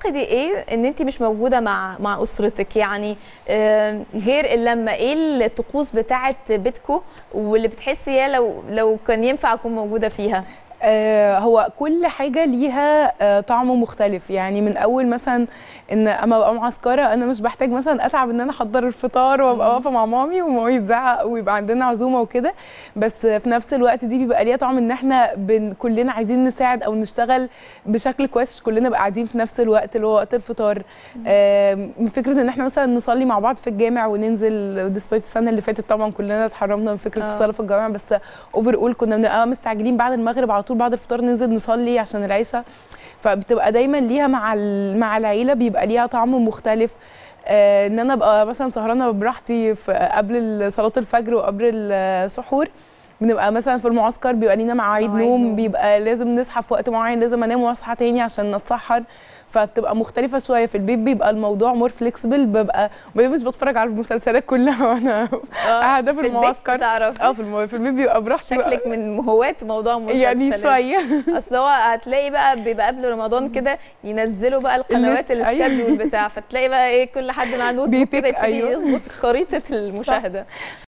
بتفتقدي ايه ان انت مش موجوده مع مع اسرتك يعني آه، غير اللمه ايه الطقوس بتاعه بيتكو واللي بتحسي يا لو لو كان ينفع اكون موجوده فيها آه، هو كل حاجة ليها آه، طعم مختلف يعني من أول مثلا إن أما أبقى معسكرة أنا مش بحتاج مثلا أتعب إن أنا أحضر الفطار وأبقى واقفة مع مامي ومامي تزعق ويبقى عندنا عزومة وكده بس في نفس الوقت دي بيبقى ليها طعم إن إحنا بن كلنا عايزين نساعد أو نشتغل بشكل كويس عشان كلنا نبقى قاعدين في نفس الوقت اللي هو وقت الفطار آه، من فكرة إن إحنا مثلا نصلي مع بعض في الجامع وننزل ديسبايت السنة اللي فاتت طبعا كلنا اتحرمنا من فكرة آه. الصلاة في الجامع بس اوفر اول كنا بنبقى مستعجلين بعد المغرب على طول بعد الفطار ننزل نصلي عشان العشاء فبتبقى دايما ليها مع ال- مع العيله بيبقى ليها طعم مختلف آه ان انا ابقى مثلا سهرانه براحتي في قبل صلاه الفجر وقبل السحور بنبقى مثلا في المعسكر بيبقى لينا مواعيد مواعيد نوم نوم. بيبقى لازم نصحى في وقت معين لازم انام واصحى تاني عشان نتسحر فبتبقى مختلفة شوية في البيت بيبقى الموضوع مور فليكسبل ببقى ببقى مش بتفرج على المسلسلات كلها وانا قاعدة في البيت المعسكر. بتعرف اه في الم... في البيت بيبقى براحتي بقى. شكلك من هواة موضوع المسلسلات يعني شوية اصل هو هتلاقي بقى بيبقى قبل رمضان كده ينزلوا بقى القنوات الليست، أيوة. السكادجول بتاع فتلاقي بقى ايه كل حد مع نوت بوك بيبيك، كده يبتدي أيوة. يظبط خريطه المشاهده